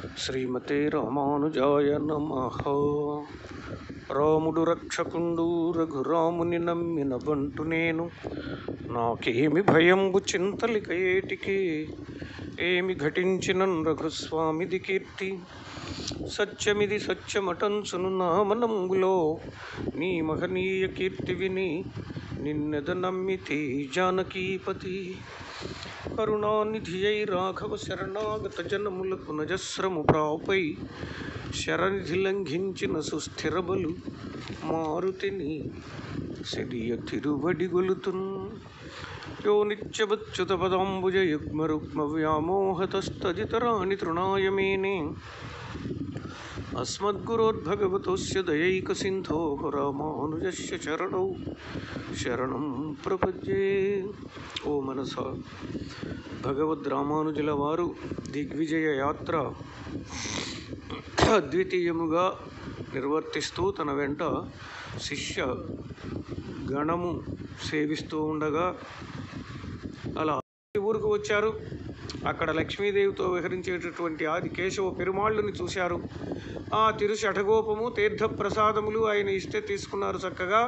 శ్రీమతే రామానుజాయ నమ రాముడు రక్షకుండు రఘురాముని నమ్మిన బంటు నేను నాకేమి భయంబు చింతలిక ఏటికి ఏమి ఘటించిన రఘుస్వామిది కీర్తి సత్యమిది సత్యమటంచును నామనంబులో నీ మహనీయ కీర్తి విని నిన్నెద నమ్మితి జానకీపతి కరుణానిధి అయి రాఘవ శరణాగత జనములకు నజస్రము ప్రాపై శరణిధి లంఘించిన సుస్థిరబలు మారుతిని సిరియ తిరువడి గొలుతున్ యో నిత్యవచ్యుత పదాంబుజ యుగ్మ రుగ్మ వ్యామోహతస్తదితరాణి తృణాయ మేనే అస్మద్గురోద్భగవతోస్య దయైకసింధోః రామానుజస్య చరణౌ శరణం ప్రపద్యే ఓ మనస భగవద్ రామానుజుల వారు దిగ్విజయ యాత్ర అద్వితీయముగా నిర్వర్తిస్తూ తన వెంట శిష్య గణము సేవిస్తూ ఉండగా అలా ఊరుకు వచ్చారు అక్కడ లక్ష్మీదేవితో విహరించేటటువంటి ఆది కేశవ పెరుమాళ్ళుని చూశారు ఆ తిరు శఠగోపము తీర్థ ప్రసాదములు ఆయన ఇస్తే తీసుకున్నారు చక్కగా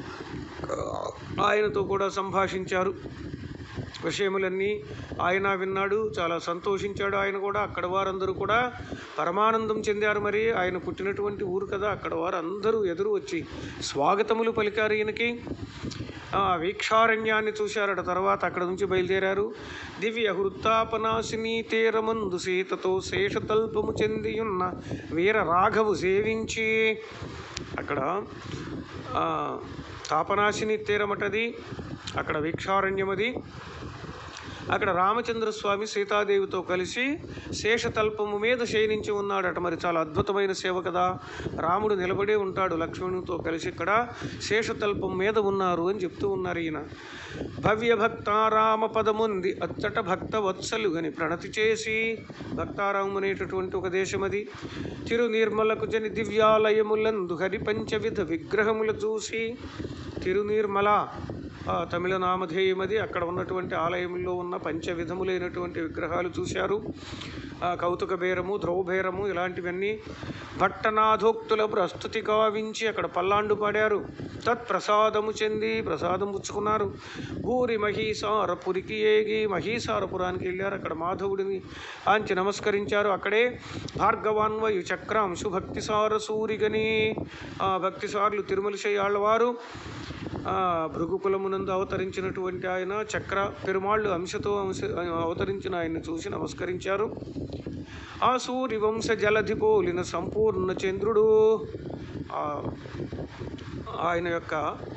ఆయనతో కూడా సంభాషించారు విషయములన్నీ ఆయన విన్నాడు చాలా సంతోషించాడు ఆయన కూడా అక్కడ వారందరూ కూడా పరమానందం చెందారు మరి ఆయన పుట్టినటువంటి ఊరు కదా అక్కడ వారందరూ ఎదురు వచ్చి స్వాగతములు పలికారు ఈయనకి ఆ వీక్షారణ్యాన్ని చూశారట తర్వాత అక్కడ నుంచి బయలుదేరారు దివ్య హృత్తాపనాశిని తీరమందు సీతతో శేషతల్పము చెందియున్న వీర రాఘవు సేవించి అక్కడ ఆ, తాపనాశిని తీరమటది అక్కడ వీక్షారణ్యమది అక్కడ రామచంద్రస్వామి సీతాదేవితో కలిసి శేషతల్పము మీద శయనించి ఉన్నాడట మరి చాలా అద్భుతమైన సేవ కదా రాముడు నిలబడే ఉంటాడు లక్ష్మణునితో కలిసి ఇక్కడ శేషతల్పం మీద ఉన్నారు అని చెప్తూ ఉన్నారు ఈయన భవ్య భక్తారామ పదముంది అచ్చట భక్త వత్సలు అని ప్రణతి చేసి భక్తారామం అనేటటువంటి ఒక దేశం అది తిరు నిర్మలకు జని దివ్యాలయములందు హరి పంచవిధ విగ్రహములు చూసి తిరునీర్మల ఆ తమిళ నామధేయమది అక్కడ ఉన్నటువంటి ఆలయంలో ఉన్న పంచవిధములైనటువంటి విగ్రహాలు చూశారు ఆ కౌతుక బేరము ద్రౌబేరము ఇలాంటివన్నీ భట్టనాథోక్తుల ప్రస్తుతి కావించి అక్కడ పల్లాండు పాడారు తత్ప్రసాదము చెంది ప్రసాదం పుచ్చుకున్నారు భూరి మహీసారపురికి ఏగి మహీసారపురానికి వెళ్ళారు అక్కడ మాధవుడిని ఆంచి నమస్కరించారు అక్కడే భార్గవాన్వయు చక్రాంశు భక్తిసార సూరిగని ఆ భక్తిసార్లు తిరుమల వారు ఆ భృగుకులమునందు అవతరించినటువంటి ఆయన చక్ర పెరుమాళ్ళు అంశతో అంశ అవతరించిన ఆయన్ని చూసి నమస్కరించారు ఆ సూర్య వంశ జలధి పోలిన సంపూర్ణ చంద్రుడు ఆ ఆయన యొక్క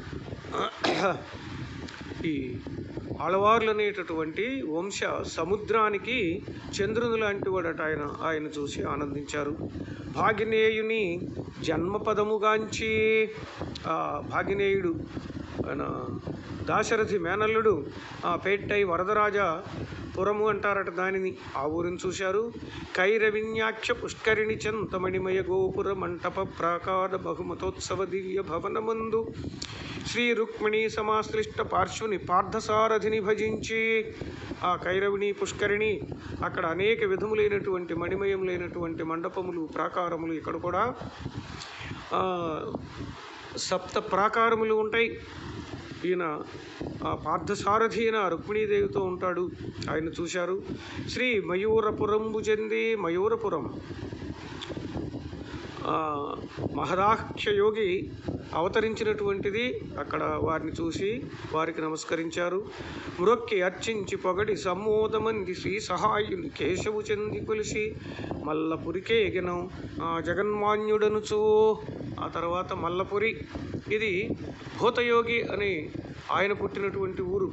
ఈ ఆళవార్లు అనేటటువంటి వంశ సముద్రానికి చంద్రుని లాంటి వాడట ఆయన ఆయన చూసి ఆనందించారు భాగినేయుని జన్మపదముగాంచి ఆ భాగినేయుడు ఆయన దాశరథి మేనల్లుడు ఆ పేట్టై వరదరాజ పురము అంటారట దానిని ఆ ఊరిని చూశారు కైరవిన్యాక్ష పుష్కరిణి చంతమణిమయ గోపుర మంటప ప్రాకార బహుమతోత్సవ దివ్య భవనమందు శ్రీ రుక్మిణి సమాశ్లిష్ట పార్శ్వుని పార్థసారథిని భజించి ఆ కైరవిణి పుష్కరిణి అక్కడ అనేక విధములైనటువంటి మణిమయములైనటువంటి మండపములు ప్రాకారములు ఇక్కడ కూడా ఆ, సప్త ప్రాకారములు ఉంటాయి ఈయన ఆ పార్థసారథి అయిన రుక్మిణీదేవితో ఉంటాడు ఆయన చూశారు శ్రీ మయూరపురంబు చెంది మయూరపురం ఆ, మహదాఖ్య యోగి అవతరించినటువంటిది అక్కడ వారిని చూసి వారికి నమస్కరించారు మ్రొక్కి అర్చించి పొగడి సమ్మోదమంది శ్రీ సహాయుని కేశవు చెంది కొలిసి మల్లపురికే ఎగనం ఆ జగన్మాన్యుడనుచు ఆ తర్వాత మల్లపురి ఇది భూతయోగి అని ఆయన పుట్టినటువంటి ఊరు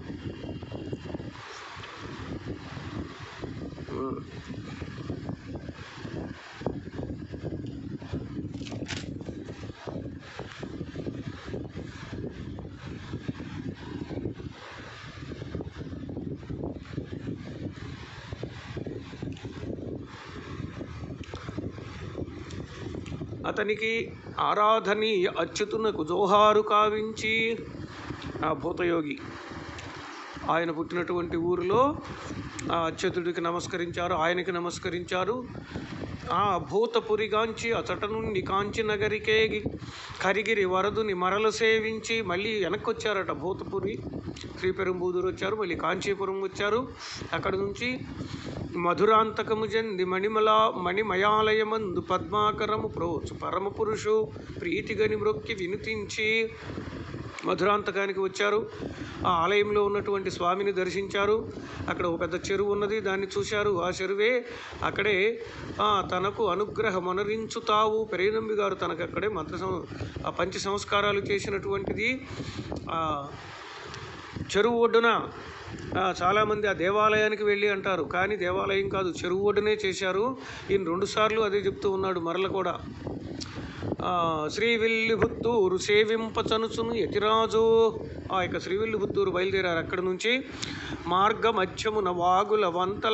అతనికి ఆరాధనీయ అచ్యుతునకు జోహారు కావించి ఆ భూతయోగి ఆయన పుట్టినటువంటి ఊరిలో ఆ అచ్యుతుడికి నమస్కరించారు ఆయనకి నమస్కరించారు ఆ భూతపురిగాంచి అతట నుండి కాంచి నగరికేగి కరిగిరి వరదుని మరల సేవించి మళ్ళీ వెనక్కి వచ్చారట భూతపురి శ్రీపెరుంబూదూరు వచ్చారు మళ్ళీ కాంచీపురం వచ్చారు అక్కడ నుంచి మధురాంతకము జంది మణిమలా మణిమయాలయమందు పద్మాకరము ప్రోచు పరమ పురుషు ప్రీతిగని మ్రొక్కి వినుతించి మధురాంతకానికి వచ్చారు ఆ ఆలయంలో ఉన్నటువంటి స్వామిని దర్శించారు అక్కడ ఒక పెద్ద చెరువు ఉన్నది దాన్ని చూశారు ఆ చెరువే అక్కడే ఆ, తనకు అనుగ్రహం అనరించుతావు పెరేనంబి గారు తనకు అక్కడే మంత్ర సం- ఆ పంచ సంస్కారాలు చేసినటువంటిది ఆ, చెరువు ఒడ్డున ఆ, చాలామంది ఆ దేవాలయానికి వెళ్ళి అంటారు కానీ దేవాలయం కాదు చెరువు ఒడ్డునే చేశారు ఈయన రెండుసార్లు అదే చెప్తూ ఉన్నాడు మరల కూడా ఆ, శ్రీవిల్లిపుత్తూరు సేవింపచనుచును యతిరాజు ఆ యొక్క శ్రీవిల్లిపుత్తూరు బయలుదేరారు అక్కడి నుంచి మార్గ మధ్యమున వాగుల వంతల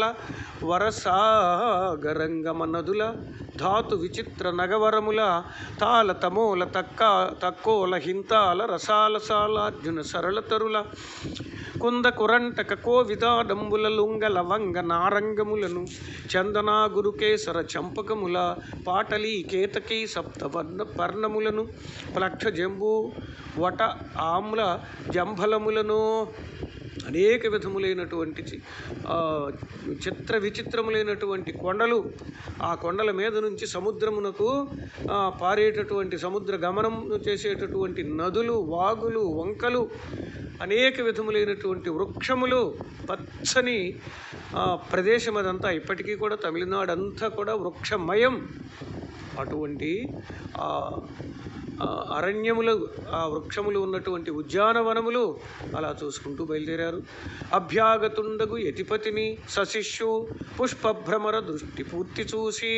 వరసాగరంగమ నదుల ధాతు విచిత్ర నగవరముల తాల తమోల తక్క తక్కోల హింతాల రసాలసాలార్జున సరళతరుల కుంద కురంటక కోవిదాడంబుల లుంగ లవంగ నారంగములను చందనా గురుకేసర చంపకముల పాటలి కేతకి సప్త వర్ణ పర్ణములను ప్లక్ష జంబు వట ఆమ్ల జంభలములను అనేక విధములైనటువంటి చి- ఆ, చిత్ర విచిత్రములైనటువంటి కొండలు ఆ కొండల మీద నుంచి సముద్రమునకు ఆ, పారేటటువంటి సముద్ర గమనం చేసేటటువంటి నదులు వాగులు వంకలు అనేక విధములైనటువంటి వృక్షములు పచ్చని ఆ, ప్రదేశం అదంతా ఇప్పటికీ కూడా తమిళనాడు అంతా కూడా వృక్షమయం అటువంటి ఆ, ఆ అరణ్యములు ఆ వృక్షములు ఉన్నటువంటి ఉద్యానవనములు అలా చూసుకుంటూ బయలుదేరారు అభ్యాగతుండగు యతిపతిని సశిష్యు పుష్పభ్రమర దృష్టి పూర్తి చూసి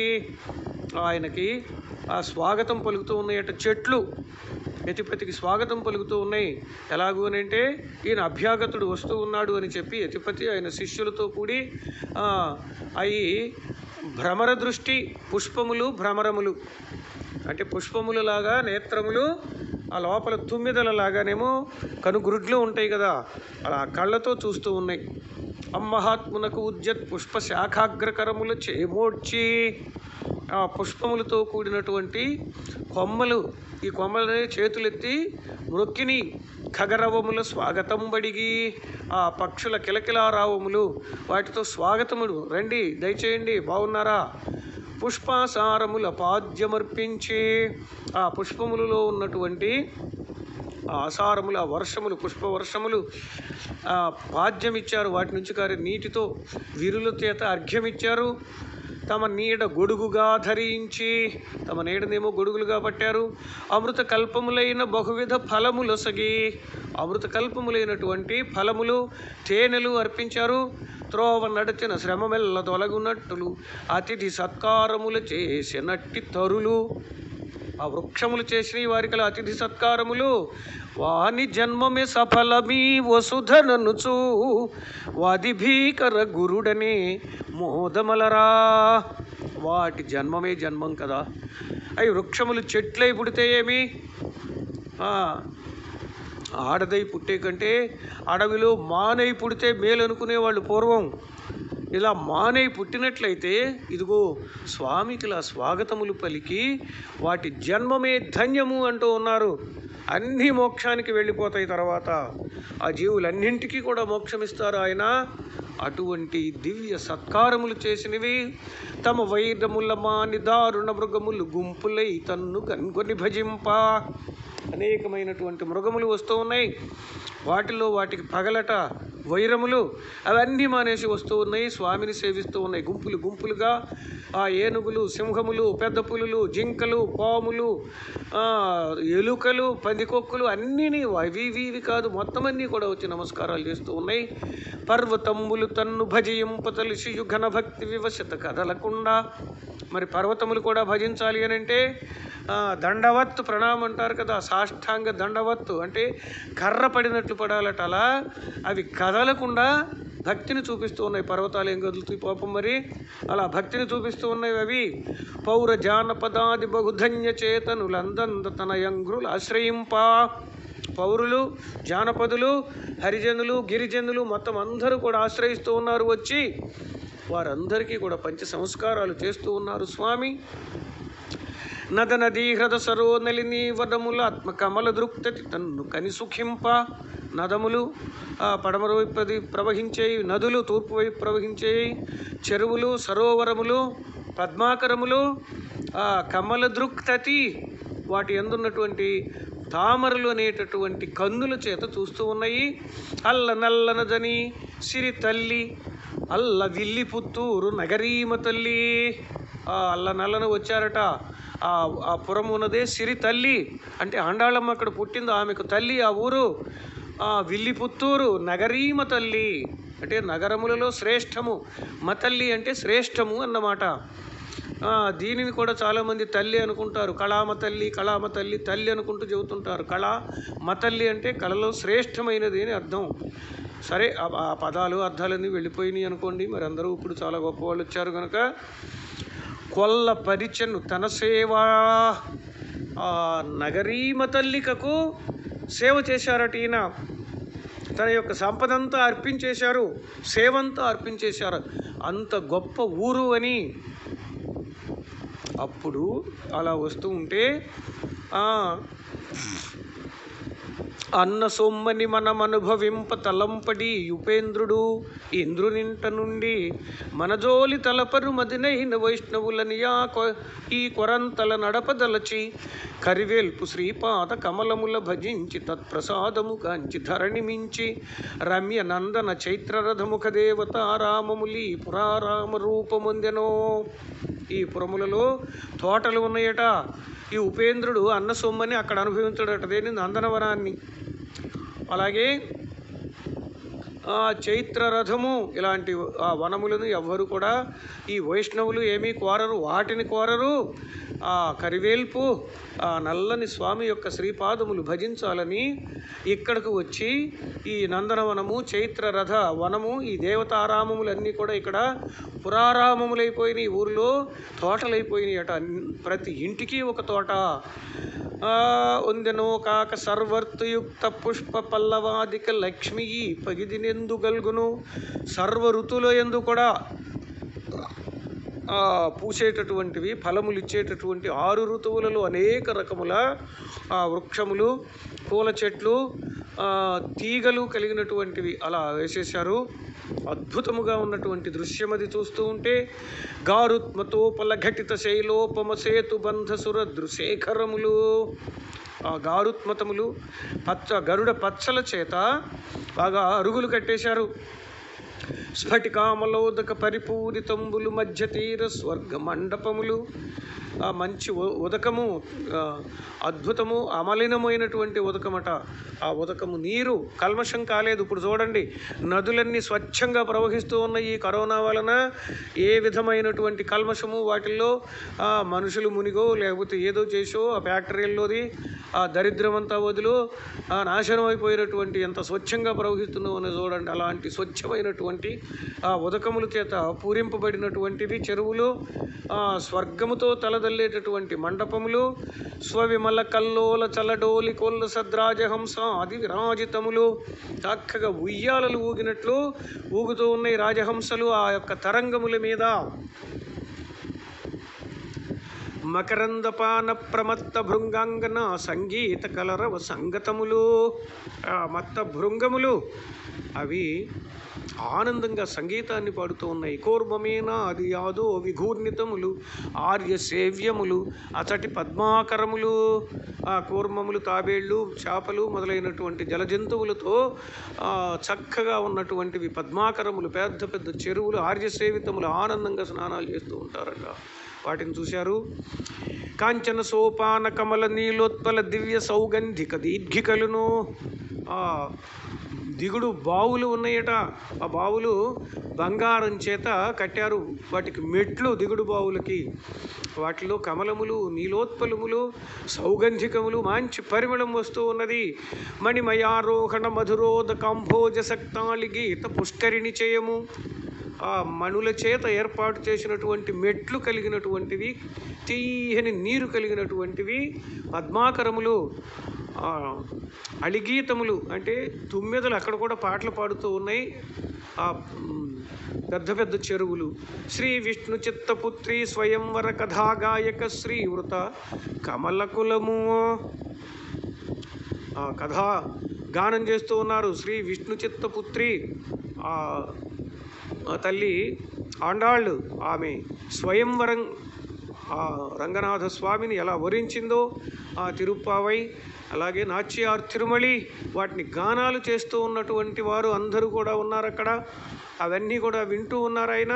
ఆయనకి ఆ స్వాగతం పలుకుతూ ఉన్నాయట చెట్లు యతిపతికి స్వాగతం పలుకుతూ ఉన్నాయి ఎలాగూ అని అంటే ఈయన అభ్యాగతుడు వస్తూ ఉన్నాడు అని చెప్పి యతిపతి ఆయన శిష్యులతో కూడి ఆ, అయి భ్రమర దృష్టి పుష్పములు భ్రమరములు అంటే పుష్పములలాగా నేత్రములు ఆ లోపల తుమ్మిదల లాగానేమో కనుగురుడ్లు ఉంటాయి కదా అలా కళ్ళతో చూస్తూ ఉన్నాయి అమ్మహాత్మునకు ఉద్యత్ పుష్ప శాఖాగ్రకరముల చేమోడ్చి ఆ పుష్పములతో కూడినటువంటి కొమ్మలు ఈ కొమ్మలనే చేతులెత్తి మృక్కిని ఖగరవముల స్వాగతం బడిగి ఆ పక్షుల కిలకిలారావములు వాటితో స్వాగతములు రండి దయచేయండి బాగున్నారా పుష్పాసారముల పాద్యమర్పించి ఆ పుష్పములలో ఉన్నటువంటి ఆ ఆసారములు ఆ వర్షములు పుష్ప వర్షములు ఆ పాద్యం ఇచ్చారు వాటి నుంచి కారే నీటితో విరుల చేత అర్ఘ్యం ఇచ్చారు తమ నీడ గొడుగుగా ధరించి తమ నీడనేమో గొడుగులుగా పట్టారు అమృత కల్పములైన బహువిధ ఫలములొసగి అమృత కల్పములైనటువంటి ఫలములు తేనెలు అర్పించారు త్రోవ నడిచిన శ్రమమెల్ల తొలగునట్టులు అతిథి సత్కారములు చేసినట్టి తరులు ఆ వృక్షములు చేసిన వారికి అతిథి సత్కారములు వాని జన్మమే సఫలమీ వసుధననుచు వాది భీకర గురుడనే మోదమలరా వాటి జన్మమే జన్మం కదా అవి వృక్షములు చెట్లై పుడితే ఏమి ఆ, ఆడదై పుట్టే కంటే అడవిలో మానై పుడితే మేలు అనుకునేవాళ్ళు పూర్వం ఇలా మానై పుట్టినట్లయితే ఇదిగో స్వామికి ఇలా స్వాగతములు పలికి వాటి జన్మమే ధన్యము అంటూ ఉన్నారు అన్ని మోక్షానికి వెళ్ళిపోతాయి తర్వాత ఆ జీవులన్నింటికీ కూడా మోక్షమిస్తారు ఆయన అటువంటి దివ్య సత్కారములు చేసినవి తమ వైరముల మాని దారుణ మృగములు గుంపులై తన్ను కనుగొని భజింప అనేకమైనటువంటి మృగములు వస్తూ ఉన్నాయి వాటిలో వాటికి పగలట వైరములు అవన్నీ మానేసి వస్తూ ఉన్నాయి స్వామిని సేవిస్తూ ఉన్నాయి గుంపులు గుంపులుగా ఆ ఏనుగులు సింహములు పెద్ద పులులు జింకలు పాములు ఆ, ఎలుకలు పందికొక్కులు అన్నీ అవి ఇవి ఇవి కాదు మొత్తం అన్నీ కూడా వచ్చి నమస్కారాలు చేస్తూ ఉన్నాయి పర్వతములు తన్ను భజయింపతలిసి ఘన భక్తి వివశత కదలకుండా మరి పర్వతములు కూడా భజించాలి అని అంటే ఆ, దండవత్తు ప్రణామం అంటారు కదా సాష్టాంగ దండవత్తు అంటే కర్ర పడినట్లు పడాలట అలా అవి కదలకుండా భక్తిని చూపిస్తూ ఉన్నాయి పర్వతాలు ఏం కదులుతాయి పాపం మరి అలా భక్తిని చూపిస్తూ ఉన్నాయి అవి పౌర జానపదాది బహుధన్య చేతనులందంద తన యంగ్రులు ఆశ్రయింప పౌరులు జానపదులు హరిజనులు గిరిజనులు మొత్తం అందరూ కూడా ఆశ్రయిస్తూ ఉన్నారు వచ్చి వారందరికీ కూడా పంచ సంస్కారాలు చేస్తూ ఉన్నారు స్వామి నద నదీ హ్రద సరో నలిని వనముల ఆత్మ కమల దృక్తతి తన్ను కని సుఖింప నదములు ఆ, పడమర వైపు అది ప్రవహించేవి నదులు తూర్పు వైపు ప్రవహించేవి చెరువులు సరోవరములు పద్మాకరములు ఆ, కమల దృక్తతి వాటి ఎందున్నటువంటి తామరలు అనేటటువంటి కన్నుల చేత చూస్తూ ఉన్నాయి అల్ల నల్లనదని సిరి తల్లి అల్ల విల్లి పుత్తూరు నగరీమ తల్లి ఆ అల్ల నల్లను వచ్చారట ఆ ఆ పురం ఉన్నదే సిరి తల్లి అంటే ఆండాళమ్మ అక్కడ పుట్టింది ఆమెకు తల్లి ఆ ఊరు ఆ విల్లి పుత్తూరు నగరీమ తల్లి అంటే నగరములలో శ్రేష్టము మతల్లి అంటే శ్రేష్టము అన్నమాట ఆ, దీనిని కూడా చాలామంది తల్లి అనుకుంటారు కళామ తల్లి కళామ తల్లి తల్లి అనుకుంటూ చెబుతుంటారు కళ మతల్లి అంటే కళలో శ్రేష్టమైనది అని అర్థం సరే ఆ- ఆ పదాలు అర్థాలన్నీ వెళ్ళిపోయినాయి అనుకోండి మరి అందరూ ఇప్పుడు చాలా గొప్పవాళ్ళు వచ్చారు కనుక కొల్ల పరిచను తన సేవ ఆ నగరీమ తల్లికకు సేవ చేశారట ఈయన తన యొక్క సంపదంతా అర్పించేశారు సేవంతా అర్పించేశారు అంత గొప్ప ఊరు అని అప్పుడు అలా వస్తూ ఉంటే ఆ, అన్న సొమ్మని మనం అనుభవింప తలంపడి ఉపేంద్రుడు ఇంద్రునింట నుండి మనజోలి తలపరు మదినైన వైష్ణవులనియా కొ- ఈ కొరంతల నడపదలచి కరివేల్పు శ్రీపాద కమలముల భజించి తత్ప్రసాదము కాంచి ధరణి మించి రమ్య నందన చైత్రరథముఖ దేవత రామములి పురారామ రూపముందెనో ఈ పురములలో తోటలు ఉన్నాయట ఈ ఉపేంద్రుడు అన్న సొమ్మని అక్కడ అనుభవించాడట దేని నందనవనాన్ని అలాగే ఆ చైత్ర రథము ఇలాంటి ఆ వనములను ఎవ్వరు కూడా ఈ వైష్ణవులు ఏమీ కోరరు వాటిని కోరరు ఆ కరివేల్పు ఆ నల్లని స్వామి యొక్క శ్రీపాదములు భజించాలని ఇక్కడకు వచ్చి ఈ నందనవనము చైత్ర రథ వనము ఈ దేవతారామములన్నీ కూడా ఇక్కడ పురారామములైపోయినాయి ఈ ఊరిలో తోటలైపోయినాయి అట ప్రతి ఇంటికి ఒక తోట ఆ ಒಂದೆನೋ ಕಾಕ ಸರ್ವರ್ತಯುಕ್ತ పుష్ప పల్లవాదిక లక్ష్మి పగిదినెందు గల్గును సర్వ ఋతువుల ఎందు కూడా ఆ, పూసేటటువంటివి ఫలములు ఇచ్చేటటువంటి ఆరు ఋతువులలో అనేక రకముల ఆ, వృక్షములు పూల చెట్లు ఆ, తీగలు కలిగినటువంటివి అలా వేసేశారు అద్భుతముగా ఉన్నటువంటి దృశ్యం అది చూస్తూ ఉంటే గారుత్మతోపల ఘటిత శైలోపమ సేతు బంధ సురదృశేఖరములు ఆ గారుత్మతములు పచ్చ గరుడ పచ్చల చేత బాగా అరుగులు కట్టేశారు స్ఫటికామలోదక పరిపూరితంబులు మధ్య తీర స్వర్గ మండపములు ఆ మంచి ఉ- ఉదకము ఆ, అద్భుతము అమలినమైనటువంటి ఉదకమట ఆ ఉదకము నీరు కల్మషం కాలేదు ఇప్పుడు చూడండి నదులన్నీ స్వచ్ఛంగా ప్రవహిస్తూ ఉన్న ఈ కరోనా వలన ఏ విధమైనటువంటి కల్మషము వాటిల్లో ఆ, మనుషులు మునిగో లేకపోతే ఏదో చేసో ఆ ఫ్యాక్టరీల్లోది ఆ దరిద్రం అంతా వదిలో ఆ నాశనం అయిపోయినటువంటి ఎంత స్వచ్ఛంగా ప్రవహిస్తుందో అని చూడండి అలాంటి స్వచ్ఛమైనటువంటి ఆ ఉదకముల చేత పూరింపబడినటువంటివి చెరువులు ఆ స్వర్గముతో తలదల్లేటటువంటి మండపములు స్వవిమల కల్లోల చలడోలి కొల్ల సద్రాజహంస అది విరాజితములు చక్కగా ఉయ్యాలలు ఊగినట్లు ఊగుతూ ఉన్నాయి రాజహంసలు ఆ యొక్క తరంగముల మీద మకరందపాన ప్రమత్త భృంగాంగన సంగీత కలరవ సంగతములు ఆ మత్త భృంగములు అవి ఆనందంగా సంగీతాన్ని పాడుతూ ఉన్నాయి కూర్మమేన అది యాదో విఘూర్ణితములు ఆర్య సేవ్యములు అతటి పద్మాకరములు ఆ కూర్మములు తాబేళ్ళు చేపలు మొదలైనటువంటి జలజంతువులతో ఆ, చక్కగా ఉన్నటువంటివి పద్మాకరములు పెద్ద పెద్ద చెరువులు ఆర్య సేవితములు ఆనందంగా స్నానాలు చేస్తూ ఉంటారట వాటిని చూశారు కాంచన సోపాన కమల నీలోత్పల దివ్య సౌగంధిక దీర్ఘికలును ఆ దిగుడు బావులు ఉన్నాయట ఆ బావులు బంగారం చేత కట్టారు వాటికి మెట్లు దిగుడు బావులకి వాటిలో కమలములు నీలోత్పలములు సౌగంధికములు మంచి పరిమళం వస్తూ ఉన్నది మణిమయారోహణ మధురోద కాంభోజ సక్తాళి గీత పుష్కరిణి చేయము ఆ మణుల చేత ఏర్పాటు చేసినటువంటి మెట్లు కలిగినటువంటివి తీయని నీరు కలిగినటువంటివి పద్మాకరములు ఆ, అళిగీతములు అంటే తుమ్మెదలు అక్కడ కూడా పాటలు పాడుతూ ఉన్నాయి ఆ మ్, పెద్ద పెద్ద చెరువులు శ్రీ విష్ణు చిత్తపుత్రి స్వయంవర కథాగాయక శ్రీవృత కమలకులము ఆ కథ గానం చేస్తూ ఉన్నారు శ్రీ విష్ణు చిత్తపుత్రి ఆ ఆ తల్లి ఆండాళ్ళు ఆమె స్వయంవరం ఆ రంగనాథ స్వామిని ఎలా వరించిందో ఆ తిరుప్పావై అలాగే నాచ్యార్ తిరుమలి వాటిని గానాలు చేస్తూ ఉన్నటువంటి వారు అందరూ కూడా ఉన్నారు అక్కడ అవన్నీ కూడా వింటూ ఉన్నారు ఆయన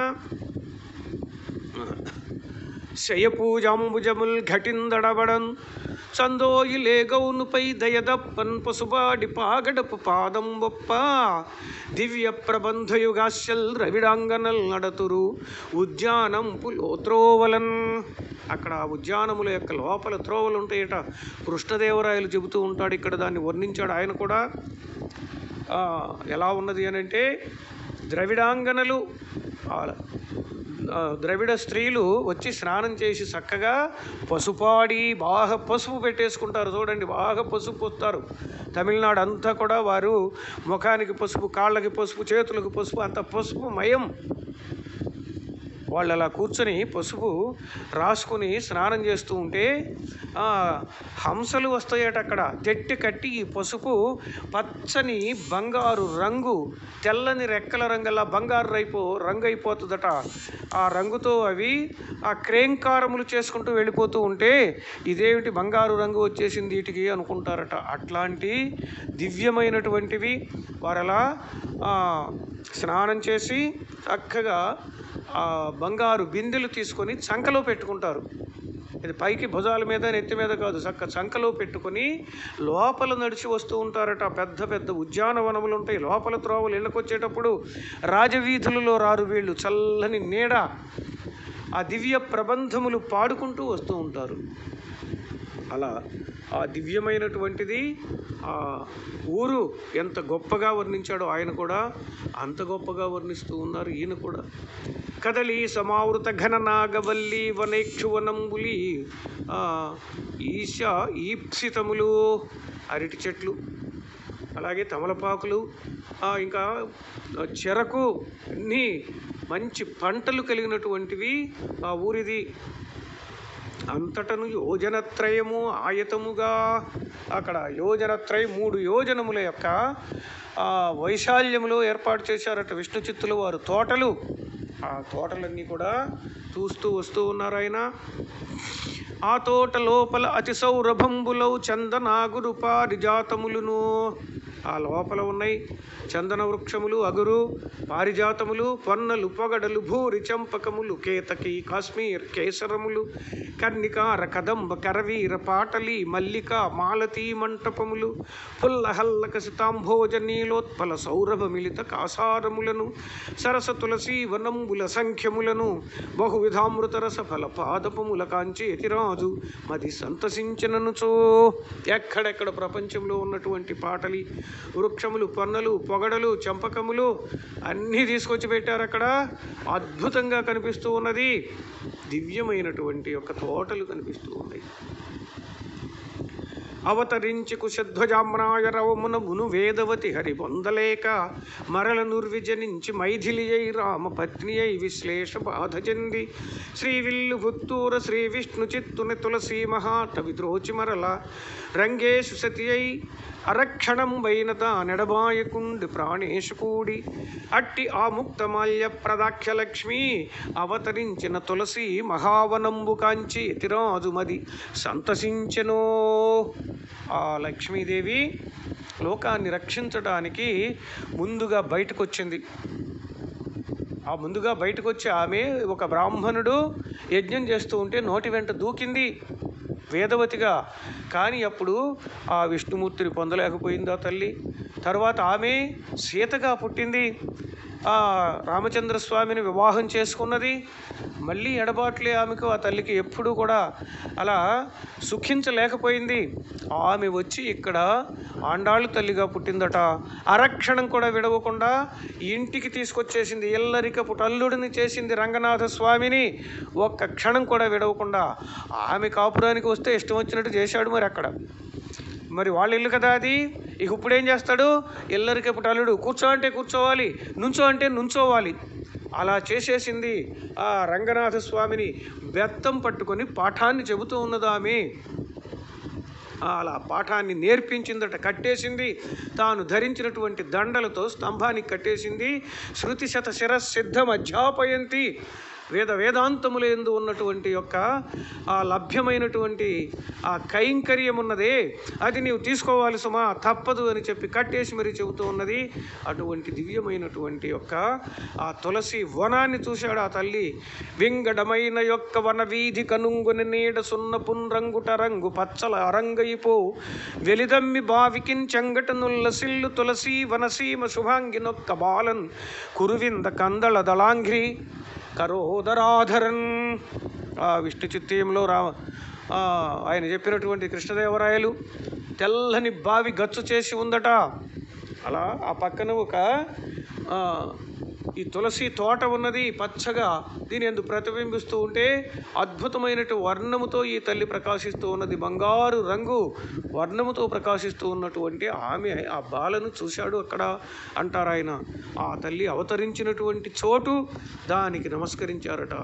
శయపూజాంబుజముల్ ఘటిందడబడన్ సందోయి లేగౌనుపై దయదప్పన్ పసుబాడి పాగడపు పాదం బొప్ప దివ్య ప్రబంధయుగాశ్యల్ రవిడాంగనల్ నడతురు ఉద్యానం పులోత్రోవలన్ అక్కడ ఆ ఉద్యానముల యొక్క లోపల త్రోవలు ఉంటాయట కృష్ణదేవరాయలు చెబుతూ ఉంటాడు ఇక్కడ దాన్ని వర్ణించాడు ఆయన కూడా ఆ, ఎలా ఉన్నది అని అంటే ద్రవిడాంగనలు ఆ, ఆ, ద్రవిడ స్త్రీలు వచ్చి స్నానం చేసి చక్కగా పసుపాడి బాగా పసుపు పెట్టేసుకుంటారు చూడండి బాగా పసుపు పోస్తారు తమిళనాడు అంతా కూడా వారు ముఖానికి పసుపు కాళ్ళకి పసుపు చేతులకు పసుపు అంత పసుపు మయం వాళ్ళు అలా కూర్చొని పసుపు రాసుకుని స్నానం చేస్తూ ఉంటే ఆ, హంసలు వస్తాయట అక్కడ తెట్టి కట్టి ఈ పసుపు పచ్చని బంగారు రంగు తెల్లని రెక్కల రంగల్లా బంగారు రైపు రంగు అయిపోతుందట ఆ రంగుతో అవి ఆ క్రేంకారములు చేసుకుంటూ వెళ్ళిపోతూ ఉంటే ఇదేమిటి బంగారు రంగు వచ్చేసింది వీటికి అనుకుంటారట అట్లాంటి దివ్యమైనటువంటివి వారలా ఆ, స్నానం చేసి చక్కగా ఆ బంగారు బిందెలు తీసుకొని చంకలో పెట్టుకుంటారు ఇది పైకి భుజాల మీద నెత్తి మీద కాదు చక్క చంకలో పెట్టుకొని లోపల నడిచి వస్తూ ఉంటారట పెద్ద పెద్ద ఉద్యానవనములు ఉంటాయి లోపల త్రోవలు ఇళ్ళకొచ్చేటప్పుడు రాజవీధులలో రారు వీళ్ళు చల్లని నీడ ఆ దివ్య ప్రబంధములు పాడుకుంటూ వస్తూ ఉంటారు అలా ఆ దివ్యమైనటువంటిది ఆ ఊరు ఎంత గొప్పగా వర్ణించాడో ఆయన కూడా అంత గొప్పగా వర్ణిస్తూ ఉన్నారు ఈయన కూడా కదలి సమావృత ఘన నాగవల్లి వనేక్షువనంబులి ఆ, ఈశ ఈప్సితములు అరటి చెట్లు అలాగే తమలపాకులు ఆ, ఇంకా చెరకు అన్నీ మంచి పంటలు కలిగినటువంటివి ఆ ఊరిది అంతటను యోజనత్రయము ఆయతముగా అక్కడ యోజనత్రయం మూడు యోజనముల యొక్క ఆ, వైశాల్యములో ఏర్పాటు చేశారట విష్ణు చిత్తులు వారు తోటలు ఆ తోటలన్నీ కూడా చూస్తూ వస్తూ ఉన్నారు ఆయన ఆ తోట లోపల అతి సౌరభంబులౌ చందనాగురు పారిజాతములును ఆ లోపల ఉన్నాయి చందన వృక్షములు అగురు పారిజాతములు పొన్నలు పొగడలు భూరి చంపకములు కేతకి కాశ్మీర్ కేసరములు కర్ణికార కదంబ కరవీర పాటలి మల్లిక మాలతీ మంటపములు పుల్ల హల్లక సితాంభోజ నీలోత్పల సౌరభ మిలిత కాసారములను సరస తులసీ వనంబుల సంఖ్యములను బహువిధామృత రస ఫల పాదపముల కాంచి ఎతిరాజు మది సంతసించిననుచో ఎక్కడెక్కడ ప్రపంచంలో ఉన్నటువంటి పాటలి వృక్షములు పన్నలు పొగడలు చంపకములు అన్నీ తీసుకొచ్చి పెట్టారు అక్కడ అద్భుతంగా కనిపిస్తూ ఉన్నది దివ్యమైనటువంటి యొక్క తోటలు కనిపిస్తూ ఉన్నాయి అవతరించి కుశధ్వజామ్నాయ రవమున మును వేదవతి హరి పొందలేక మరల నుర్విజనించి మైథిలి అయి రామ పత్ని అయి విశ్లేష బాధ చెంది శ్రీ విల్లు పుత్తూర శ్రీ విష్ణు చిత్తుని తులసీ మహాట విద్రోచి మరల రంగేశు సతి అయి అరక్షణం వైనత నెడబాయకుండి ప్రాణేశు కూడి అట్టి ఆ ముక్తమాల్య ప్రదాఖ్య లక్ష్మి అవతరించిన తులసి మహావనంబు కాంచి ఎతిరాజు మది సంతసించెనో ఆ లక్ష్మీదేవి లోకాన్ని రక్షించడానికి ముందుగా బయటకు వచ్చింది ఆ ముందుగా బయటకు వచ్చి ఆమె ఒక బ్రాహ్మణుడు యజ్ఞం చేస్తూ ఉంటే నోటి వెంట దూకింది వేదవతిగా కానీ అప్పుడు ఆ విష్ణుమూర్తిని పొందలేకపోయింది ఆ తల్లి తర్వాత ఆమె సీతగా పుట్టింది ఆ రామచంద్ర స్వామిని వివాహం చేసుకున్నది మళ్ళీ ఎడబాట్లే ఆమెకు ఆ తల్లికి ఎప్పుడూ కూడా అలా సుఖించలేకపోయింది ఆమె వచ్చి ఇక్కడ ఆండాళ్ళు తల్లిగా పుట్టిందట అరక్షణం కూడా విడవకుండా ఇంటికి తీసుకొచ్చేసింది ఎల్లరికపు టల్లుడిని చేసింది రంగనాథ స్వామిని ఒక్క క్షణం కూడా విడవకుండా ఆమె కాపురానికి వస్తే ఇష్టం వచ్చినట్టు చేశాడు మరి అక్కడ మరి వాళ్ళ ఇల్లు కదా అది ఇక ఇప్పుడు ఏం చేస్తాడు ఎల్లరికెప్పుడు అల్లుడు కూర్చో అంటే కూర్చోవాలి నుంచో అంటే నుంచోవాలి అలా చేసేసింది ఆ రంగనాథ స్వామిని బెత్తం పట్టుకొని పాఠాన్ని చెబుతూ ఉన్నదామె అలా పాఠాన్ని నేర్పించిందట కట్టేసింది తాను ధరించినటువంటి దండలతో స్తంభానికి కట్టేసింది శృతి శత శిరసిద్ధం అధ్యాపయంతి వేద వేదాంతముల ఎందు ఉన్నటువంటి యొక్క ఆ లభ్యమైనటువంటి ఆ కైంకర్యం ఉన్నదే అది నీవు తీసుకోవాలి సుమా తప్పదు అని చెప్పి కట్టేసి మరి చెబుతూ ఉన్నది అటువంటి దివ్యమైనటువంటి యొక్క ఆ తులసి వనాన్ని చూశాడు ఆ తల్లి వింగడమైన యొక్క వన వీధి కనుంగుని నీడ సున్న పున్రంగుట రంగు పచ్చల అరంగయిపో వెలిదమ్మి బావికిన్ చెంగట నుల్ల సిల్లు తులసి వనసీమ శుభాంగినొక్క బాలన్ కురువింద కందళ దళాంఘ్రి కరోదరాధరన్ ఆ విష్ణు చిత్తీయంలో రా ఆ, ఆయన చెప్పినటువంటి కృష్ణదేవరాయలు తెల్లని బావి గచ్చు చేసి ఉందట అలా ఆ పక్కన ఒక ఆ, ఈ తులసి తోట ఉన్నది పచ్చగా దీని ఎందు ప్రతిబింబిస్తూ ఉంటే అద్భుతమైనటు వర్ణముతో ఈ తల్లి ప్రకాశిస్తూ ఉన్నది బంగారు రంగు వర్ణముతో ప్రకాశిస్తూ ఉన్నటువంటి ఆమె ఆ బాలను చూశాడు అక్కడ అంటారు ఆయన ఆ తల్లి అవతరించినటువంటి చోటు దానికి నమస్కరించారట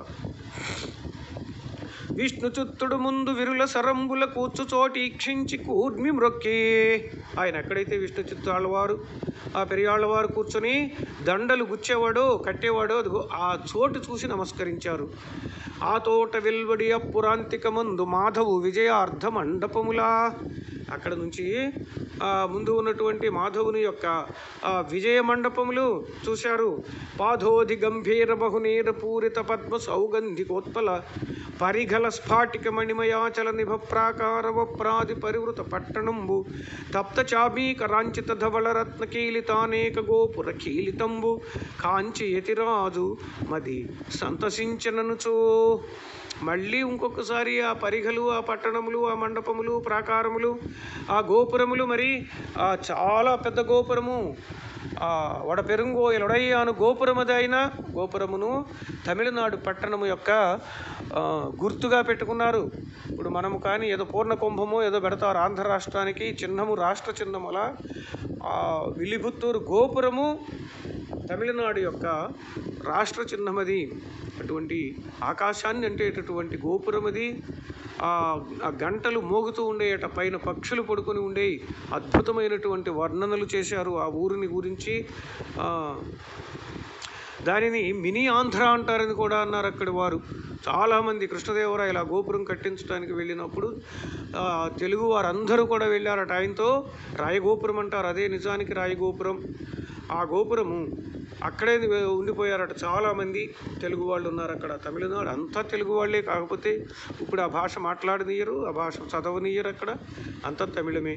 విష్ణుచుత్తుడు ముందు విరుల సరంబుల కూర్చు చోటి ఈక్షించి కూర్మి మ్రొక్కి ఆయన ఎక్కడైతే విష్ణు చిత్తాళ్ళవారు ఆ పెరియాళ్ళవారు కూర్చొని దండలు గుచ్చేవాడో కట్టేవాడో అదిగో ఆ చోటు చూసి నమస్కరించారు ఆ తోట వెల్వడి అప్పురాంతిక ముందు మాధవు విజయార్ధ మండపములా అక్కడ నుంచి ఆ, ముందు ఉన్నటువంటి మాధవుని యొక్క ఆ, విజయ మండపములు చూశారు పాధోధి గంభీర బహునీర పూరిత పద్మ సౌగంధికోత్పల పరిఘల స్ఫాటిక మణిమయాచల నిభ ప్రాకార వప్రాది పరివృత పట్టణంబు తప్త చాబీక రాంచిత ధవళ రత్న కీలితానేక గోపుర కీలితంబు కాంచి యతిరాజు మది సంతసించననుచో మళ్ళీ ఇంకొకసారి ఆ పరిఘలు ఆ పట్టణములు ఆ మండపములు ప్రాకారములు ఆ గోపురములు మరి ఆ చాలా పెద్ద గోపురము ఆ వడ పెరుంగోయలుడయ్యాను గోపురమదైన గోపురమును తమిళనాడు పట్టణము యొక్క ఆ, గుర్తుగా పెట్టుకున్నారు ఇప్పుడు మనము కానీ ఏదో పూర్ణ కుంభము ఏదో పెడతారు ఆంధ్ర రాష్ట్రానికి చిహ్నము రాష్ట్ర చిహ్నముల ఆ విల్లిపుత్తూరు గోపురము తమిళనాడు యొక్క రాష్ట్ర చిహ్నమది అటువంటి ఆకాశాన్ని అంటేటటువంటి గోపురం అది ఆ ఆ గంటలు మోగుతూ ఉండేట పైన పక్షులు పడుకొని ఉండే అద్భుతమైనటువంటి వర్ణనలు చేశారు ఆ ఊరిని గురించి ఆ, దానిని మినీ ఆంధ్ర అంటారని కూడా అన్నారు అక్కడి వారు చాలామంది కృష్ణదేవరాయల గోపురం కట్టించడానికి వెళ్ళినప్పుడు ఆ, తెలుగు వారందరూ కూడా వెళ్ళారట ఆయనతో రాయగోపురం అంటారు అదే నిజానికి రాయగోపురం ఆ గోపురము అక్కడే ఉండిపోయారట చాలామంది తెలుగు వాళ్ళు ఉన్నారు అక్కడ తమిళనాడు అంతా తెలుగు వాళ్ళే కాకపోతే ఇప్పుడు ఆ భాష మాట్లాడనీయరు ఆ భాష చదవనీయరు అక్కడ అంతా తమిళమే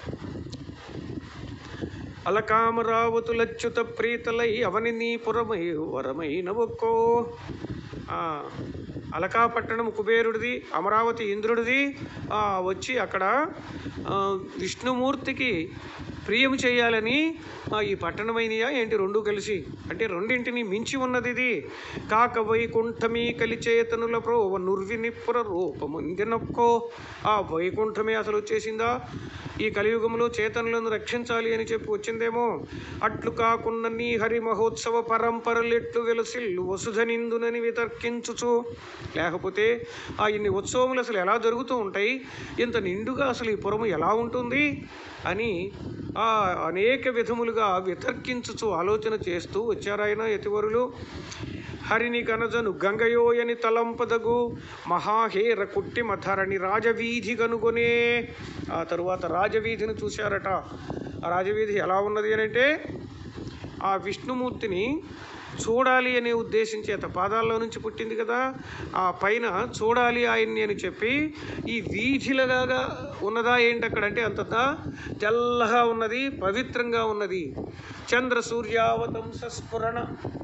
అలకామరావతులచ్యుత ప్రీతలై అవని నీ పురమై వరమైన ఒక్కో ఆ, అలకా పట్టణం కుబేరుడిది అమరావతి ఇంద్రుడిది ఆ, వచ్చి అక్కడ ఆ, విష్ణుమూర్తికి ప్రియం చేయాలని ఆ, ఈ పట్టణమైనయా ఏంటి రెండు కలిసి అంటే రెండింటిని మించి ఉన్నది ఇది కాక వైకుంఠమీ కలిచేతనుల ప్రోవ నుర్వి నిప్పుర రూపముందినొక్కో ఆ వైకుంఠమే అసలు వచ్చేసిందా ఈ కలియుగంలో చేతనులను రక్షించాలి అని చెప్పి వచ్చిందేమో అట్లు కాకుండా నీ హరి మహోత్సవ పరంపరలెట్లు వెలసిల్లు వసుధనిందునని వితర్కించుచు లేకపోతే ఆ ఇన్ని ఉత్సవములు అసలు ఎలా జరుగుతూ ఉంటాయి ఇంత నిండుగా అసలు ఈ పురము ఎలా ఉంటుంది అని ఆ అనేక విధములుగా వితర్కించుచు ఆలోచన చేస్తూ వచ్చారాయన యతివరులు హరిని కనజను గంగయోయని తలంపదగు మహాహేర కుట్టిమ ధరణి రాజవీధి కనుగొనే ఆ తరువాత రాజవీధిని చూశారట ఆ రాజవీధి ఎలా ఉన్నది అని అంటే ఆ విష్ణుమూర్తిని చూడాలి అనే ఉద్దేశం చేత పాదాల్లో నుంచి పుట్టింది కదా ఆ పైన చూడాలి ఆయన్ని అని చెప్పి ఈ వీధిలగా ఉన్నదా ఏంటి అక్కడ అంటే అంతటా తెల్లగా ఉన్నది పవిత్రంగా ఉన్నది చంద్ర సూర్యావతం సస్ఫురణ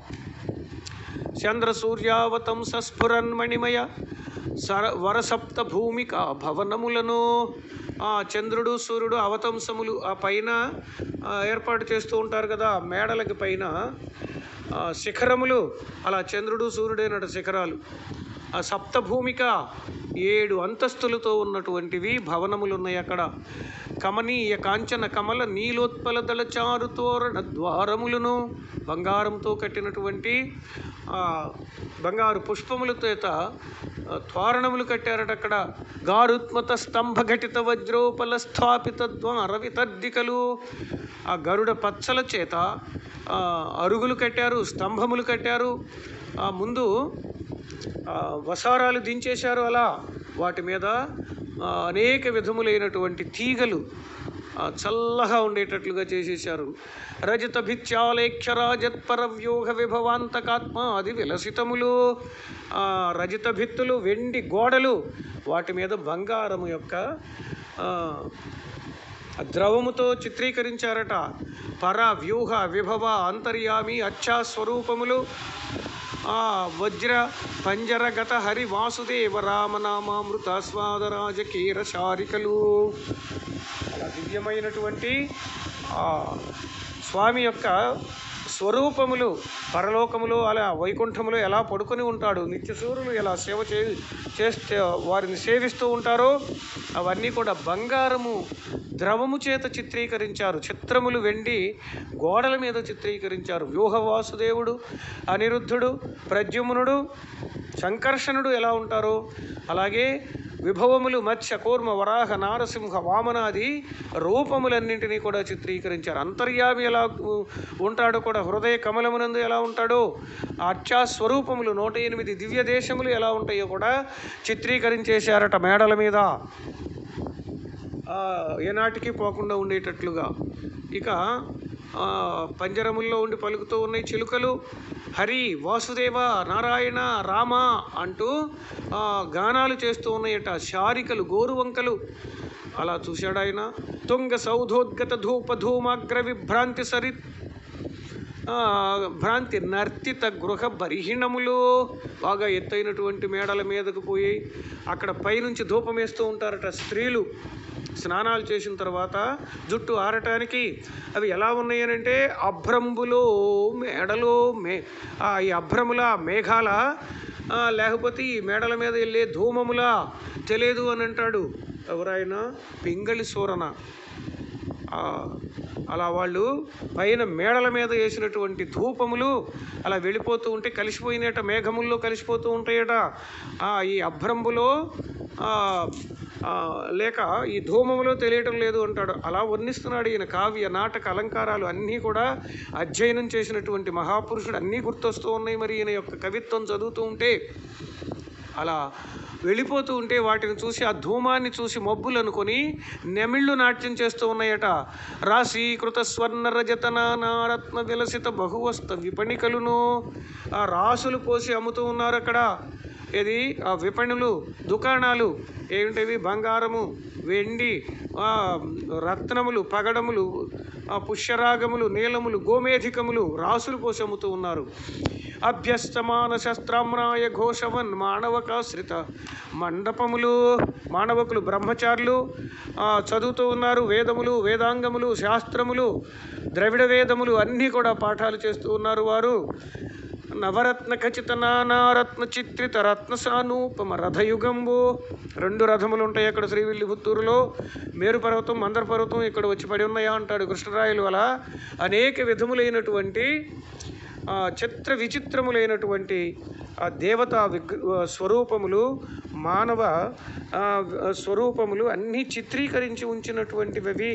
చంద్ర సూర్యావతం సస్ఫురన్మణిమయ సర వరసప్త భూమిక భవనములను ఆ చంద్రుడు సూర్యుడు అవతంసములు ఆ పైన ఆ, ఏర్పాటు చేస్తూ ఉంటారు కదా ఆ మేడలకి పైన ఆ, శిఖరములు అలా చంద్రుడు సూర్యుడైనటు శిఖరాలు ఆ సప్తభూమిక ఏడు అంతస్తులతో ఉన్నటువంటివి భవనములు ఉన్నాయి అక్కడ కమనీయ కాంచన కమల నీలోత్పల దళచారు తోరణ ద్వారములను బంగారంతో కట్టినటువంటి ఆ, బంగారు పుష్పముల చేత ఆ, తోరణములు కట్టారట అక్కడ గారుత్మత స్తంభ ఘటిత వజ్రోపల స్థాపిత ద్వార వితర్దికలు ఆ గరుడ పచ్చల చేత ఆ, అరుగులు కట్టారు స్తంభములు కట్టారు ఆ ముందు ఆ, వసారాలు దించేశారు అలా వాటి మీద ఆ, అనేక విధములైనటువంటి తీగలు ఆ, చల్లగా ఉండేటట్లుగా చేసేశారు రజత భిత్యాలేఖ్యరాజత్పర వ్యూహ విభవాంతకాత్మ అది విలసితములు ఆ, రజత భిత్తులు వెండి గోడలు వాటి మీద బంగారము యొక్క ఆ, ఆ ద్రవముతో చిత్రీకరించారట పర వ్యూహ విభవ అంతర్యామి అచ్చా స్వరూపములు ఆ వజ్ర పంజరగత హరి వాసుదేవ రామనామామృత స్వాదరాజ కీర శారికలు అలా దివ్యమైనటువంటి ఆ స్వామి యొక్క స్వరూపములు పరలోకములో అలా వైకుంఠములో ఎలా పడుకొని ఉంటాడు నిత్యసూరులు ఎలా సేవ చే చేస్తే వారిని సేవిస్తూ ఉంటారో అవన్నీ కూడా బంగారము ద్రవము చేత చిత్రీకరించారు చిత్రములు వెండి గోడల మీద చిత్రీకరించారు వ్యూహ వాసుదేవుడు అనిరుద్ధుడు ప్రద్యుమ్నుడు సంకర్షణుడు ఎలా ఉంటారో అలాగే విభవములు మత్స్య కూర్మ వరాహ నారసింహ వామనాది రూపములన్నింటినీ కూడా చిత్రీకరించారు అంతర్యామి ఎలా ఉ- ఉంటాడో కూడా హృదయ కమలమునందు ఎలా ఉంటాడో అత్యా స్వరూపములు నూట ఎనిమిది దివ్య దేశములు ఎలా ఉంటాయో కూడా చిత్రీకరించేశారట మేడల మీద ఆ, ఏనాటికి పోకుండా ఉండేటట్లుగా ఇక ఆ, పంజరముల్లో ఉండి పలుకుతూ ఉన్నాయి చిలుకలు హరి వాసుదేవ నారాయణ రామ అంటూ ఆ, గానాలు చేస్తూ ఉన్నాయట శారికలు గోరువంకలు అలా చూశాడు ఆయన తుంగ సౌధోద్గత ధూప ధూమాగ్ర విభ్రాంతి సరిత్ ఆ, భ్రాంతి నర్తిత గృహ బరిహీనములు బాగా ఎత్తైనటువంటి మేడల మీదకు పోయి అక్కడ పైనుంచి ధూపం వేస్తూ ఉంటారట స్త్రీలు స్నానాలు చేసిన తర్వాత జుట్టు ఆరటానికి అవి ఎలా ఉన్నాయనంటే అభ్రంబులో మేడలో మే ఆ, ఈ అభ్రముల మేఘాల ఆ, లేకపోతే ఈ మేడల మీద వెళ్ళే ధూమములా తెలియదు అని అంటాడు ఎవరైనా పింగళి సూరన ఆ, అలా వాళ్ళు పైన మేడల మీద వేసినటువంటి ధూపములు అలా వెళ్ళిపోతూ ఉంటే కలిసిపోయినట మేఘముల్లో కలిసిపోతూ ఉంటాయట ఆ, ఈ అభ్రంబులో ఆ, ఆ, లేక ఈ ధూమములో తెలియటం లేదు అంటాడు అలా వర్ణిస్తున్నాడు ఈయన కావ్య నాటక అలంకారాలు అన్నీ కూడా అధ్యయనం చేసినటువంటి మహాపురుషుడు అన్నీ గుర్తొస్తూ ఉన్నాయి మరి ఈయన యొక్క కవిత్వం చదువుతూ ఉంటే అలా వెళ్ళిపోతూ ఉంటే వాటిని చూసి ఆ ధూమాన్ని చూసి మబ్బులు అనుకొని నెమిళ్ళు నాట్యం చేస్తూ ఉన్నాయట రాశీకృత స్వర్ణ రజతనారత్న విలసిత బహువస్త విపణికలును ఆ రాసులు పోసి అమ్ముతూ ఉన్నారు అక్కడ ఇది ఆ విపణులు దుకాణాలు ఏమిటివి బంగారము వెండి ఆ, రత్నములు పగడములు ఆ, పుష్యరాగములు నీలములు గోమేధికములు రాసులు పోసి అమ్ముతూ ఉన్నారు అభ్యస్తమాన శస్త్రామ్రాయ ఘోషవన్ మానవకాశ్రిత మండపములు మానవకులు బ్రహ్మచారులు ఆ, చదువుతూ ఉన్నారు వేదములు వేదాంగములు శాస్త్రములు ద్రవిడ వేదములు అన్నీ కూడా పాఠాలు చేస్తూ ఉన్నారు వారు నవరత్న ఖచిత నానారత్న చిత్రిత రత్న సానూపమ రథయుగంబు రెండు రథములు ఉంటాయి అక్కడ శ్రీవిల్లిపుత్తూరులో మేరు పర్వతం మందర పర్వతం ఇక్కడ వచ్చి పడి ఉన్నాయా అంటాడు కృష్ణరాయలు అలా అనేక విధములైనటువంటి ఆ, చిత్ర విచిత్రములైనటువంటి ఆ దేవతా విగ్ర ఆ, స్వరూపములు మానవ ఆ, స్వరూపములు అన్నీ చిత్రీకరించి ఉంచినటువంటివి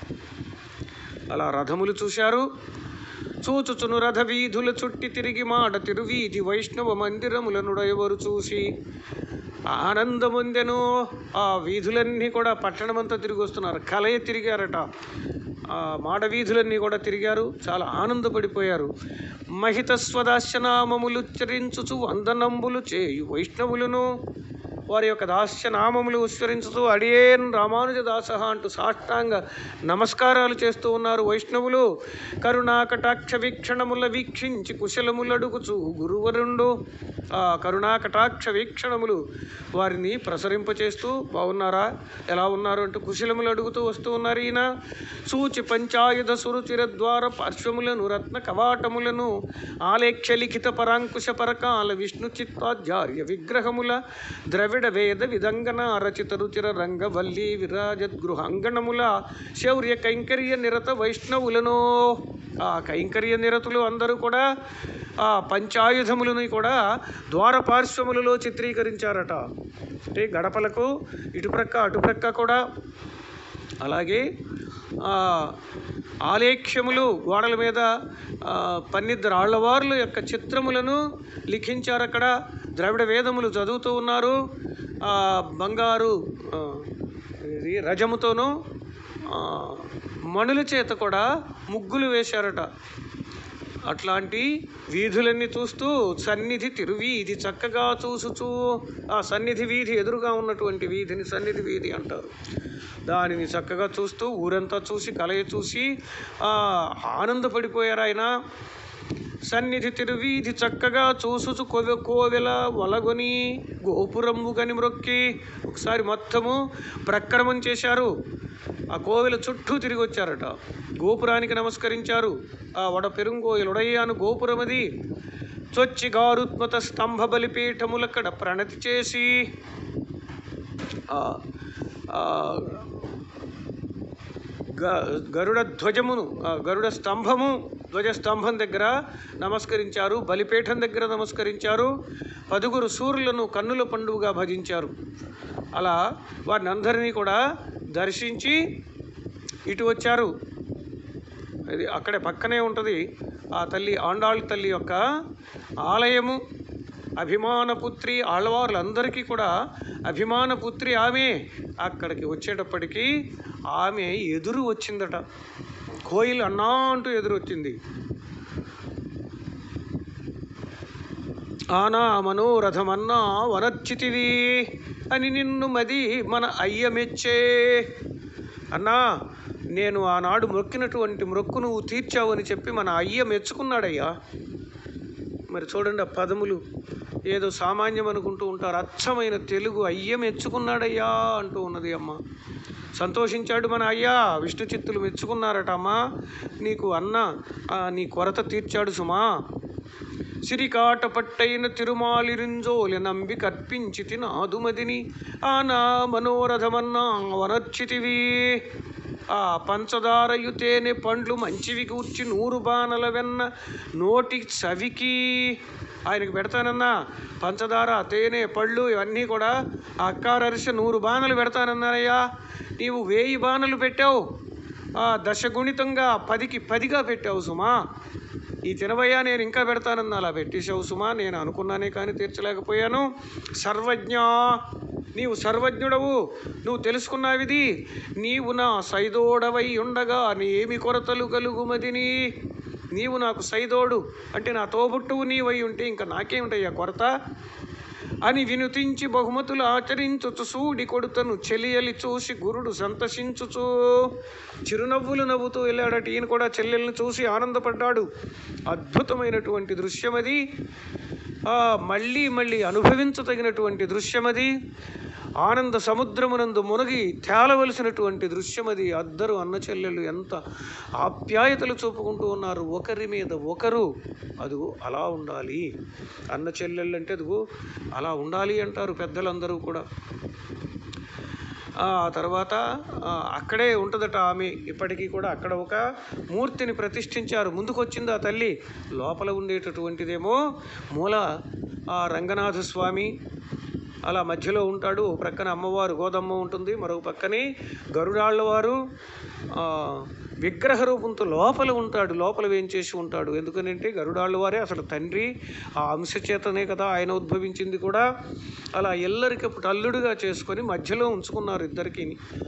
అలా రథములు చూశారు చూచుచును రథ వీధుల చుట్టి తిరిగి మాడ తిరువీధి వైష్ణవ మందిరములనుడెవరు చూసి ఆనందముందెను ఆ వీధులన్నీ కూడా పట్టణమంతా తిరిగి వస్తున్నారు కలయ తిరిగారట ఆ మాడ వీధులన్నీ కూడా తిరిగారు చాలా ఆనందపడిపోయారు మహిత స్వదాస్యనామములు చరించుచు వందనంబులు చేయు వైష్ణవులను వారి యొక్క దాస్య నామములు ఉచ్చరించుతూ అడియేన్ రామానుజ దాస అంటూ సాష్టాంగ నమస్కారాలు చేస్తూ ఉన్నారు వైష్ణవులు కరుణాకటాక్ష వీక్షణముల వీక్షించి కుశలములడుగుచు గురువరుండు ఆ కరుణాకటాక్ష వీక్షణములు వారిని ప్రసరింపచేస్తూ బాగున్నారా ఎలా ఉన్నారు అంటూ కుశలములు అడుగుతూ వస్తూ ఉన్నారు ఈయన సూచి పంచాయుధ సురుచిర ద్వార పార్శ్వములను రత్న కవాటములను ఆలేఖ్య లిఖిత పరాంకుశ పరకాల విష్ణు చిత్తాధ్యార్య విగ్రహముల ద్రవిడ వేద విదంగన రచిత రుచిర రంగవల్లి విరాజద్గృహాంగణముల శౌర్య కైంకర్య నిరత వైష్ణవులను ఆ కైంకర్య నిరతులు అందరూ కూడా ఆ పంచాయుధములను కూడా ద్వారపార్శ్వములలో చిత్రీకరించారట అంటే గడపలకు ఇటుప్రక్క అటుప్రక్క కూడా అలాగే ఆ, ఆలేఖ్యములు గోడల మీద ఆ, పన్నిద్దరు ఆళ్లవార్ల యొక్క చిత్రములను లిఖించారు అక్కడ ద్రవిడ వేదములు చదువుతూ ఉన్నారు ఆ, బంగారు ఆ, ఇది రజముతోనూ ఆ, మణుల చేత కూడా ముగ్గులు వేశారట అట్లాంటి వీధులన్నీ చూస్తూ సన్నిధి తిరువీధి చక్కగా చూసుచూ ఆ సన్నిధి వీధి ఎదురుగా ఉన్నటువంటి వీధిని సన్నిధి వీధి అంటారు దానిని చక్కగా చూస్తూ ఊరంతా చూసి కలయ చూసి ఆ, ఆనందపడిపోయారు ఆయన సన్నిధి తిరువీధి చక్కగా చూసుచు కోవె కోవెల వలగొని గోపురము గని మ్రొక్కి ఒకసారి మొత్తము ప్రక్రమం చేశారు ఆ కోవెల చుట్టూ తిరిగి వచ్చారట గోపురానికి నమస్కరించారు ఆ వడ పెరుంగోయలుడయ్యాను గోపురమది చొచ్చి గారుత్మత స్తంభ బలిపీఠములక్కడ ప్రణతి చేసి ఆ, ఆ, గ- గరుడ ధ్వజమును ఆ, గరుడ స్తంభము ధ్వజ స్తంభం దగ్గర నమస్కరించారు బలిపీఠం దగ్గర నమస్కరించారు పదుగురు సూర్యులను కన్నుల పండుగగా భజించారు అలా వారిని అందరినీ కూడా దర్శించి ఇటు వచ్చారు ఇది అక్కడే పక్కనే ఉంటుంది ఆ తల్లి ఆండాళ్ తల్లి యొక్క ఆలయము అభిమానపుత్రి ఆళ్వార్లందరికీ కూడా అభిమానపుత్రి ఆమె అక్కడికి వచ్చేటప్పటికి ఆమె ఎదురు వచ్చిందట కోయిల్ అన్నా అంటూ ఎదురు వచ్చింది ఆనా మనోరథమన్నా వనర్చితివి అని నిన్ను మది మన అయ్య మెచ్చే అన్నా నేను ఆనాడు మొక్కినటువంటి మొక్కు నువ్వు తీర్చావని చెప్పి మన అయ్య మెచ్చుకున్నాడయ్యా మరి చూడండి ఆ పదములు ఏదో సామాన్యం అనుకుంటూ ఉంటారు అచ్చమైన తెలుగు అయ్య మెచ్చుకున్నాడయ్యా అంటూ ఉన్నది అమ్మ సంతోషించాడు మన అయ్యా విష్ణు చిత్తులు మెచ్చుకున్నారట అమ్మా నీకు అన్న ఆ, నీ కొరత తీర్చాడు సుమా సిరికాట పట్టైన తిరుమాలిరింజోలి నంబి కర్పించితి నాదుమదిని ఆనా మనోరథమన్నా వనర్చితివి ఆ పంచదారయు తేనె పండ్లు మంచివి కూర్చి నూరు బాణల వెన్న నోటి చవికి ఆయనకు పెడతానన్నా పంచదార తేనె పళ్ళు ఇవన్నీ కూడా ఆ అక్కారరిస నూరు బాణలు పెడతానన్నానయ్యా నీవు వేయి బాణలు పెట్టావు ఆ దశగుణితంగా పదికి పదిగా పెట్టావు సుమా ఈ తినవయ్యా నేను ఇంకా పెడతానన్న అలా పెట్టేశావు సుమా నేను అనుకున్నానే కానీ తీర్చలేకపోయాను సర్వజ్ఞ నీవు సర్వజ్ఞుడవు నువ్వు తెలుసుకున్నావిది నీవు నా సైదోడవై ఉండగా ఏమి కొరతలు కలుగుమదిని నీవు నాకు సైదోడు అంటే నా తోబుట్టువు నీవై ఉంటే ఇంకా నాకేమిటయ్యా కొరత అని వినుతించి బహుమతులు ఆచరించుచు సూడి కొడుతను చెలియలి చూసి గురుడు సంతసించుచు చిరునవ్వులు నవ్వుతూ వెళ్ళాడట ఈయన కూడా చెల్లెల్ని చూసి ఆనందపడ్డాడు అద్భుతమైనటువంటి దృశ్యమది ఆ, మళ్ళీ మళ్ళీ అనుభవించదగినటువంటి దృశ్యమది ఆనంద సముద్రమునందు మునిగి తేలవలసినటువంటి దృశ్యమది అద్దరు అన్న చెల్లెలు ఎంత ఆప్యాయతలు చూపుకుంటూ ఉన్నారు ఒకరి మీద ఒకరు అదుగు అలా ఉండాలి అన్న చెల్లెళ్ళు అంటే అదుగు అలా ఉండాలి అంటారు పెద్దలందరూ కూడా ఆ తర్వాత ఆ, అక్కడే ఉంటుందట ఆమె ఇప్పటికీ కూడా అక్కడ ఒక మూర్తిని ప్రతిష్ఠించారు ముందుకొచ్చింది ఆ తల్లి లోపల ఉండేటటువంటిదేమో మూల ఆ రంగనాథ స్వామి అలా మధ్యలో ఉంటాడు ఓ ప్రక్కన అమ్మవారు గోదమ్మ ఉంటుంది మరో పక్కనే గరుడాళ్ళ వారు ఆ, విగ్రహ రూపంతో లోపల ఉంటాడు లోపల వేంచేసి ఉంటాడు ఎందుకనంటే గరుడాళ్ళ వారే అసలు తండ్రి ఆ అంశ చేతనే కదా ఆయన ఉద్భవించింది కూడా అలా ఎల్లరికప్పుడు అల్లుడుగా చేసుకొని మధ్యలో ఉంచుకున్నారు ఇద్దరికి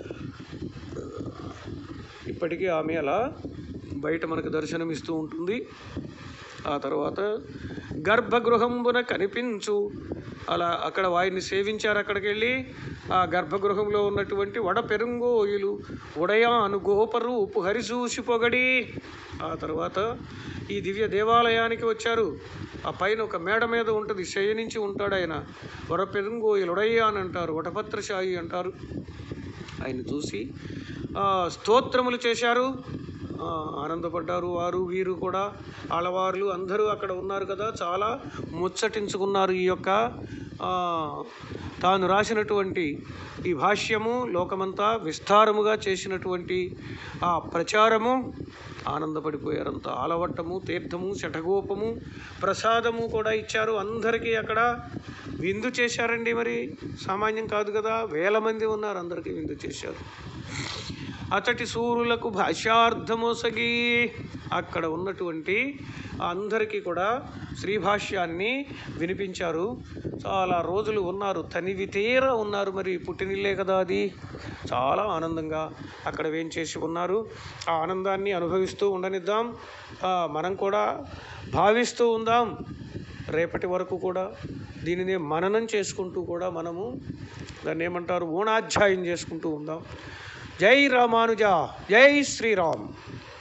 ఇప్పటికీ ఆమె అలా బయట మనకు దర్శనమిస్తూ ఉంటుంది ఆ తర్వాత గర్భగృహంబున కనిపించు అలా అక్కడ వారిని సేవించారు అక్కడికి వెళ్ళి ఆ గర్భగృహంలో ఉన్నటువంటి వడ పెరుంగోయులు ఉడయాను గోపరూపు హరిసూసి పొగడి ఆ తర్వాత ఈ దివ్య దేవాలయానికి వచ్చారు ఆ పైన ఒక మేడ మీద ఉంటుంది శయనించి ఉంటాడు ఆయన వడ పెరుంగోయులు ఉడయాన్ అంటారు వటపత్రశాయి అంటారు ఆయన చూసి ఆ, స్తోత్రములు చేశారు ఆ, ఆనందపడ్డారు వారు వీరు కూడా ఆడవార్లు అందరూ అక్కడ ఉన్నారు కదా చాలా ముచ్చటించుకున్నారు ఈ యొక్క ఆ, తాను రాసినటువంటి ఈ భాష్యము లోకమంతా విస్తారముగా చేసినటువంటి ఆ ప్రచారము ఆనందపడిపోయారంతా ఆలవట్టము తీర్థము శఠగోపము ప్రసాదము కూడా ఇచ్చారు అందరికీ అక్కడ విందు చేశారండి మరి సామాన్యం కాదు కదా వేల మంది ఉన్నారు అందరికీ విందు చేశారు అతటి సూరులకు భాష్యార్థమొసగి అక్కడ ఉన్నటువంటి అందరికీ కూడా శ్రీభాష్యాన్ని వినిపించారు చాలా రోజులు ఉన్నారు తనివి తీర ఉన్నారు మరి పుట్టినిల్లే కదా అది చాలా ఆనందంగా అక్కడ వేంచేసి ఉన్నారు ఆ ఆనందాన్ని అనుభవిస్తూ ఉండనిద్దాం ఆ, మనం కూడా భావిస్తూ ఉందాం రేపటి వరకు కూడా దీనిని మననం చేసుకుంటూ కూడా మనము దాన్ని ఏమంటారు ఊనాధ్యాయం చేసుకుంటూ ఉందాం జై రామానుజ జై శ్రీరామ్